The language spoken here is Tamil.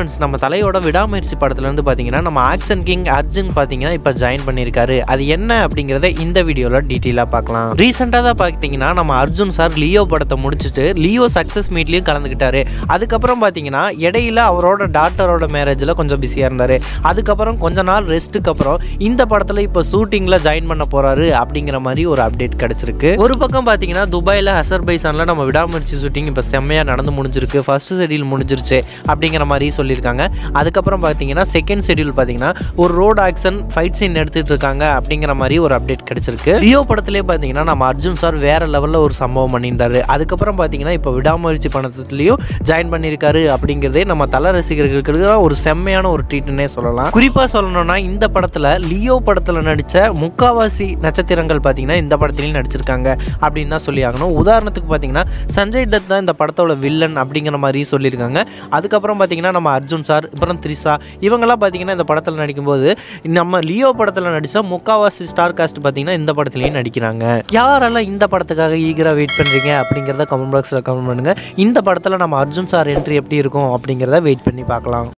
ஃப்ரெண்ட்ஸ் நம்ம தலையோட விடாமுயற்சி படத்துல இருந்து பார்த்தீங்கன்னா நம்ம ஆக்ஷன் கிங் அர்ஜுன் பார்த்தீங்கன்னா இப்போ ஜாயின் பண்ணியிருக்காரு அது என்ன அப்படிங்கிறத இந்த வீடியோவில் டீட்டெயிலாக பார்க்கலாம் ரீசெண்டாக தான் பார்த்தீங்கன்னா நம்ம அர்ஜுன் சார் லியோ படத்தை முடிச்சுட்டு லியோ சக்ஸஸ் மீட்லேயும் கலந்துக்கிட்டாரு அதுக்கப்புறம் பார்த்தீங்கன்னா இடையில அவரோட டாட்டரோட மேரேஜில் கொஞ்சம் பிஸியாக இருந்தார் அதுக்கப்புறம் கொஞ்ச நாள் ரெஸ்ட்டுக்கு அப்புறம் இந்த படத்தில் இப்போ ஷூட்டிங்கில் ஜாயின் பண்ண போகிறாரு அப்படிங்கிற மாதிரி ஒரு அப்டேட் கிடச்சிருக்கு ஒரு பக்கம் பார்த்தீங்கன்னா துபாயில் அசர்பைசானில் நம்ம விடாமுயற்சி ஷூட்டிங் இப்போ செம்மையாக நடந்து முடிஞ்சிருக்கு ஃபர்ஸ்ட் ஷெடியூல் முடிஞ்சிருச்சு அப்படிங்கிற மாதிரி சொல்லியிருக்காங்க அதுக்கப்புறம் பார்த்தீங்கன்னா செகண்ட் ஷெடியூல் பார்த்தீங்கன்னா ஒரு ரோட் ஆக்ஷன் ஃபைட் சீன் எடுத்துட்டு இருக்காங்க அப்படிங்கிற மாதிரி ஒரு அப்டேட் கிடைச்சிருக்கு லியோ படத்திலே பார்த்தீங்கன்னா நம்ம அர்ஜுன் சார் வேற லெவலில் ஒரு சம்பவம் பண்ணியிருந்தாரு அதுக்கப்புறம் பார்த்தீங்கன்னா இப்போ விடாமுயற்சி படத்துலையும் ஜாயின் பண்ணியிருக்காரு அப்படிங்கிறதே நம்ம தல ரசிகர்களுக்கு ஒரு செம்மையான ஒரு ட்ரீட்னே சொல்லலாம் குறிப்பாக சொல்லணும்னா இந்த படத்தில் லியோ படத்தில் நடித்த முக்காவாசி நட்சத்திரங்கள் பார்த்தீங்கன்னா இந்த படத்துலையும் நடிச்சிருக்காங்க அப்படின்னு தான் சொல்லி ஆகணும் உதாரணத்துக்கு பார்த்தீங்கன்னா சஞ்சய் தத் தான் இந்த படத்தோட வில்லன் அப்படிங்கிற மாதிரி சொல்லியிருக்காங்க அதுக்கப்புறம் பார்த்தீங்கன்னா நம்ம அர்ஜுன் சார் அப்புறம் த்ரிஷா இவங்கெல்லாம் பார்த்தீங்கன்னா இந்த படத்தில் நடிக்கும்போது நம்ம லியோ படத்தில் நடித்த முக்காவாசி ஸ்டார் காஸ்ட் பார்த்தீங்கன்னா இந்த படத்துலையும் நடிக்கிறாங்க யாரெல்லாம் இந்த படத்துக்காக ஈகராக வெயிட் பண்ணுறீங்க அப்படிங்கிறத கமெண்ட் பாக்ஸில் கமெண்ட் பண்ணுங்கள் இந்த படத்தில் நம்ம அர்ஜுன் சார் என்ட்ரி எப்படி இருக்கும் அப்படிங்கிறத வெயிட் பண்ணி பார்க்கலாம்